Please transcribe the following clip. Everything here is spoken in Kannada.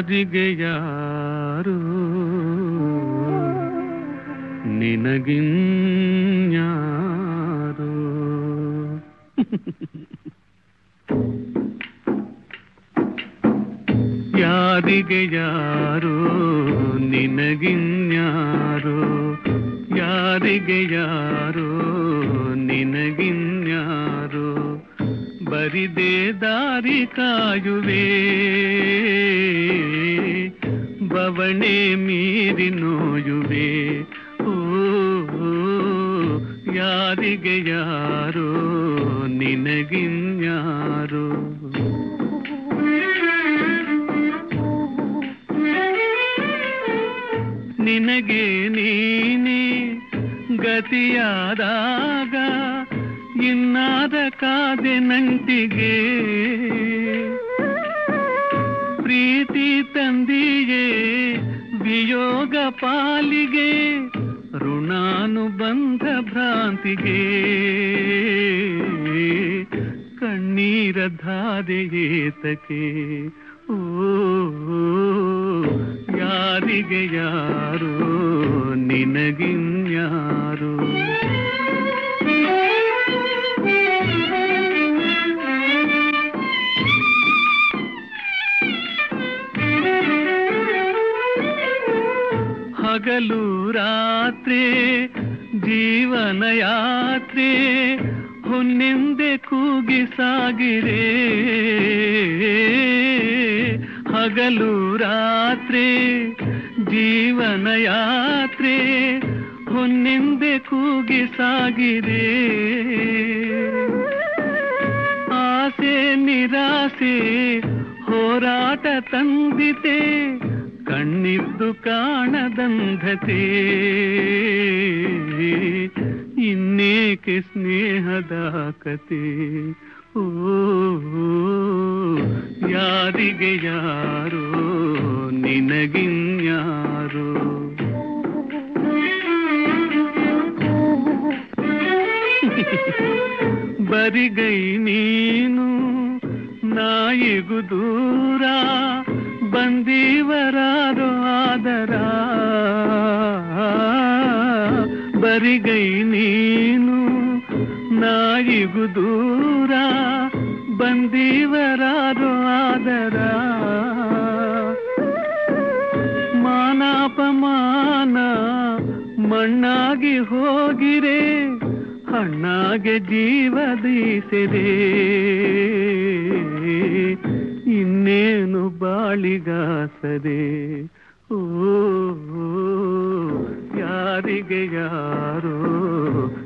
ಯಾರಿಗೆ ಯಾರು ನಿನಗಿನ್ಯಾರು ಯಾರಿಗೆ ಯಾರು ನಿನಗಿನ್ಯಾರು ಯಾರಿಗೆ ಯಾರು ನಿನಗಿನ್ಯಾರು ಬರಿದೆ ದಾರಿ ಕಾಯುವೆ ಬವಣೆ ಮೀರಿ ನೋಯುವೆ ಓ ಯಾರಿಗೆ ಯಾರು ನಿನಗಿನ್ಯಾರು ನಿನಗೆ ನೀನೆ ಗತಿಯಾದಾಗ ಇನ್ನಾದ ಕಾದೆ ನಂಟಿಗೆ ಪ್ರೀತಿ ತಂದಿಯೇ ವಿಯೋಗ ಪಾಲಿಗೆ ಋಣಾನುಬಂಧ ಭ್ರಾಂತಿಗೆ ಕಣ್ಣೀರ ಧಾದೆಯೇತಕೆ ಓ ಯಾರಿಗೆ ಯಾರು ನಿನಗಿನ್ಯಾರು ಹಗಲು ರಾತ್ರಿ ಜೀವನ ಯಾತ್ರೆ ಹೊನ್ನೆಂದೆ ಕೂಗಿ ಸಾಗಿರೆ ಹಗಲು ರಾತ್ರಿ ಜೀವನ ಯಾತ್ರೆ ಹೊನ್ನೆಂದೆ ಕೂಗಿ ಸಾಗಿದೆ ಆಸೆ ನಿರಾಸೆ ಹೋರಾಟ ತಂದಿತೆ ಕಣ್ಣಿದ್ದು ಕಾಣದಂಧತೆ ಇನ್ನೇಕೆ ಸ್ನೇಹದ ಕತೆ ಓ ಯಾರಿಗೆ ಯಾರೋ ನಿನಗಿನ್ಯಾರೋ ಬರಿಗೈ ನೀನು ನಾಯಿಗೂ ದೂರ ಬಂದೀವರಾರೋ ಆದರ ಬರಿಗೈ ನೀನು ನಾಯಿಗೂ ದೂರ ಬಂದೀವರಾರೋ ಆದರ ಮಾನಾಪಮಾನ ಮಣ್ಣಾಗಿ ಹೋಗಿರೆ ಹಣ್ಣಾಗೆ ಜೀವದೀಸಿದೆ ಇನ್ನೇನು ಬಾಳಿಗಾಸದೆ ಓ ಯಾರಿಗೆ ಯಾರೋ